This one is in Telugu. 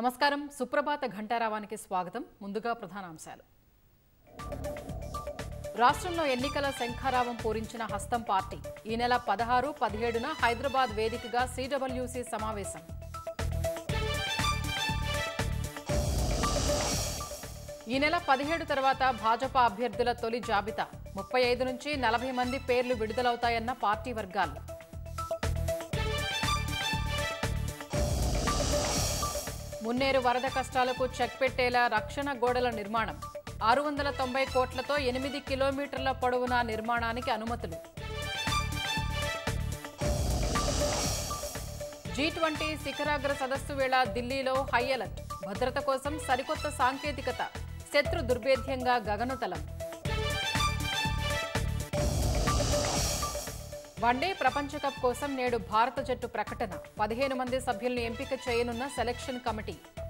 నమస్కారం సుప్రభాత ఘంటారావానికి స్వాగతం ముందుగా ప్రధానాంశాలు రాష్ట్రంలో ఎన్నికల శంఖారావం పూరించిన హస్తం పార్టీ ఈ నెల పదహారు పదిహేడున హైదరాబాద్ వేదికగా సిడబ్ల్యూసీ సమావేశం ఈ నెల పదిహేడు తర్వాత భాజపా అభ్యర్థుల తొలి జాబితా ముప్పై ఐదు నుంచి నలభై మంది పేర్లు విడుదలవుతాయన్న పార్టీ వర్గాలు మున్నేరు వరద కష్టాలకు చెక్ పెట్టేలా రక్షణ గోడల నిర్మాణం ఆరు వందల తొంభై కోట్లతో ఎనిమిది కిలోమీటర్ల పొడవున నిర్మాణానికి అనుమతులు జీ ట్వంటీ శిఖరాగ్ర సదస్సు వేళ ఢిల్లీలో హై అలర్ట్ భద్రత కోసం సరికొత్త సాంకేతికత శత్రు దుర్భేద్యంగా గగనతలం వన్డే ప్రపంచ కప్ కోసం నేడు భారత జట్టు ప్రకటన పదిహేను మంది సభ్యుల్ని ఎంపిక చేయనున్న సెలక్షన్ కమిటీ